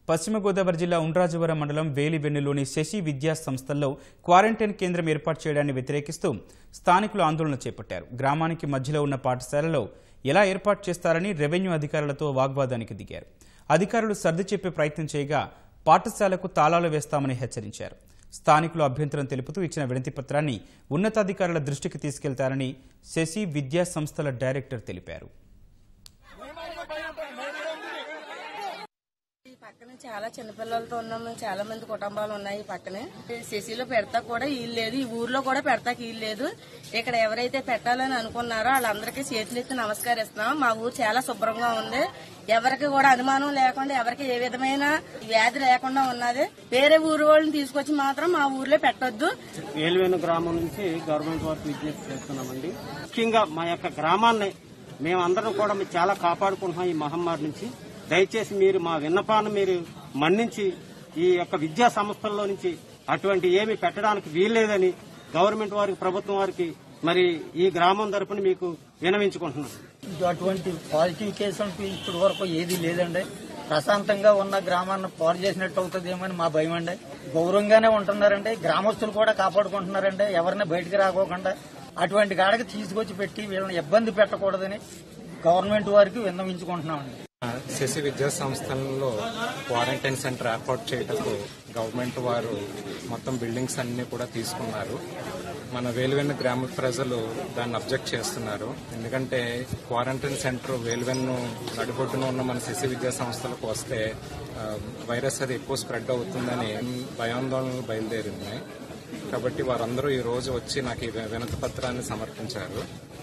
పశ్చిమ గోదావరి జిల్లా ఉండ్రాజవరం మండలం వేలివెన్నులోని శశి విద్యా సంస్థల్లో క్వారంటైన్ కేంద్రం ఏర్పాటు చేయడాన్ని వ్యతిరేకిస్తూ స్థానికులు ఆందోళన చేపట్టారు గ్రామానికి మధ్యలో ఉన్న పాఠశాలలో ఎలా ఏర్పాటు చేస్తారని రెవెన్యూ అధికారులతో వాగ్వాదానికి దిగారు అధికారులు సర్ది చెప్పే ప్రయత్నం చేయగా పాఠశాలకు తాళాలు వేస్తామని హెచ్చరించారు స్థానికులు అభ్యంతరం తెలుపుతూ ఇచ్చిన వినతి పత్రాన్ని ఉన్నతాధికారుల దృష్టికి తీసుకెళ్తారని శశి విద్యా సంస్థల డైరెక్టర్ తెలిపారు ఈ పక్కన చాలా చిన్నపిల్లలతో ఉన్నాము చాలా మంది కుటుంబాలు ఉన్నాయి ఈ పక్కనే సిసిలో పెడతా కూడా వీలు లేదు ఈ ఊర్లో కూడా పెడతాకి వీలు లేదు ఇక్కడ ఎవరైతే పెట్టాలని అనుకున్నారో వాళ్ళందరికీ చేతులెత్తి నమస్కరిస్తున్నాం మా ఊరు చాలా శుభ్రంగా ఉంది ఎవరికి కూడా అనుమానం లేకుండా ఎవరికి ఏ విధమైన వ్యాధి లేకుండా ఉన్నది వేరే ఊరు వాళ్ళని తీసుకొచ్చి మాత్రం మా ఊర్లో పెట్టొద్దు వేలువేను గ్రామం నుంచి గవర్నమెంట్ వారికి విజ్ఞప్తి చేస్తున్నామండి ముఖ్యంగా మా యొక్క గ్రామాన్ని మేమందరం కూడా మీరు చాలా కాపాడుకుంటున్నాం ఈ మహమ్మారి నుంచి దయచేసి మీరు మా విన్నపాన్ని మీరు మన్నించి ఈ యొక్క విద్యా సంస్థల్లో నుంచి అటువంటి ఏమి పెట్టడానికి వీల్లేదని గవర్నమెంట్ వారికి ప్రభుత్వం వారికి మరి ఈ గ్రామం తరపున మీకు వినవించుకుంటున్నాం అటువంటి పాజిటివ్ కేసు అంటూ ఇప్పటి వరకు ఏది లేదండి ప్రశాంతంగా ఉన్న గ్రామాన్ని పాడు చేసినట్టు అవుతుందేమో అని మా భయం అండి గౌరవంగానే ఉంటున్నారండి గ్రామస్తులు కూడా కాపాడుకుంటున్నారండి ఎవరిని బయటికి రాకోకుండా అటువంటి గాడకి తీసుకొచ్చి పెట్టి వీళ్ళని ఇబ్బంది పెట్టకూడదని గవర్నమెంట్ వారికి విన్నవించుకుంటున్నామండి శశి విద్యా సంస్థల్లో క్వారంటైన్ సెంటర్ ఏర్పాటు చేయటకు గవర్నమెంట్ వారు మొత్తం బిల్డింగ్స్ అన్ని కూడా తీసుకున్నారు మన వేలువెన్ను గ్రామ ప్రజలు దాన్ని అబ్జెక్ట్ చేస్తున్నారు ఎందుకంటే క్వారంటైన్ సెంటర్ వేలువెన్ను నడిబొడ్డున ఉన్న మన శిశు విద్యా సంస్థలకు వస్తే ఆ, వైరస్ అది ఎక్కువ స్ప్రెడ్ అవుతుందని భయాందోళనలు బయలుదేరింది కాబట్టి వారందరూ ఈ రోజు వచ్చి నాకు ఈ వినతి పత్రాన్ని సమర్పించారు